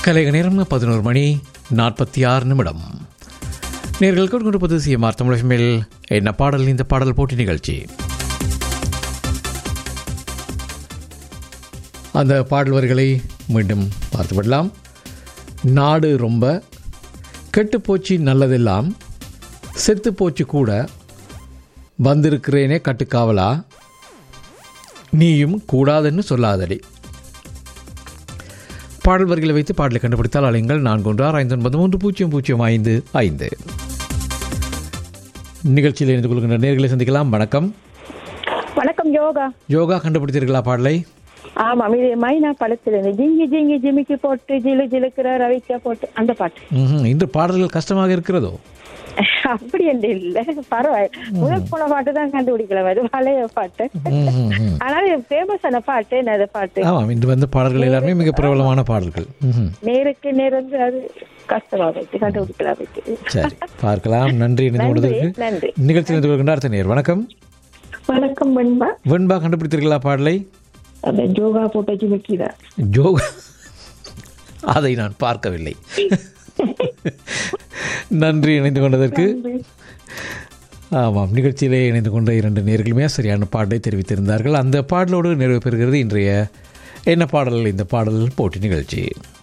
கலைக நேரம் பதினோரு மணி நாற்பத்தி ஆறு நிமிடம் நேர்கள் கொண்டிருப்பது சிஎம்ஆர் தமிழகமில் என்ன பாடல் இந்த பாடல் போட்டி நிகழ்ச்சி அந்த பாடல் வரிகளை மீண்டும் பார்த்து விடலாம் நாடு ரொம்ப கெட்டுப்போச்சு நல்லதெல்லாம் செத்து போச்சு கூட வந்திருக்கிறேனே கட்டுக்காவலா நீயும் கூடாதுன்னு சொல்லாதடி பாடல் வரிகளை வைத்து பாடலை கண்டுபிடித்தால் அலைங்கள் நான்கு ஒன்று ஆறு ஐந்து ஒன்பது மூன்று பூஜ்ஜியம் பூஜ்ஜியம் ஐந்து ஐந்து நிகழ்ச்சியில் இணைந்து கொள்கின்ற நேர்களை சந்திக்கலாம் வணக்கம் வணக்கம் யோகா யோகா கண்டுபிடித்தீர்களா பாடலை ஆமாம் இது மைனா படத்துல இருந்து ஜிங்கி ஜிங்கி ஜிமிக்கி போட்டு ஜிலு ஜிலுக்கிற ரவிக்கா போட்டு அந்த பாட்டு ம்ஹும். இன்று பாடல்கள் கஷ்டமாக இருக்கிறதோ அப்படி என்று இல்ல பரவாயில்ல முதல் போன பாட்டு தான் கண்டுபிடிக்கல அது பழைய பாட்டு ம்ஹும், ம்ஹும். ஆனால் ஃபேமஸான பாட்டு என்னது பாட்டு ஆமாம் இன்று வந்த பாடல்கள் எல்லாமே மிக பிரபலமான பாடல்கள் ம்ஹும். நேருக்கு நேர் வந்து அது கஷ்டமா போயிட்டு கண்டுபிடிக்கலாம் போயிட்டு சரி பார்க்கலாம் நன்றி இணைந்து கொண்டதற்கு நன்றி நிகழ்ச்சியில் இணைந்து கொள்கின்ற அடுத்த நேர் வணக்கம் வணக்கம் வெண்பா வெண்பா கண்டுபிடித்தீர்களா பாடலை அந்த ஜோகா போட்ட ஜிமிக்கி தான் யோகா அதை நான் பார்க்கவில்லை நன்றி இணைந்து கொண்டதற்கு ஆமாம் நிகழ்ச்சியிலே இணைந்து கொண்ட இரண்டு நேர்களுமே சரியான பாடலை தெரிவித்திருந்தார்கள் அந்த பாடலோடு நிறைவு பெறுகிறது இன்றைய என்ன பாடல் இந்த பாடல் போட்டி நிகழ்ச்சி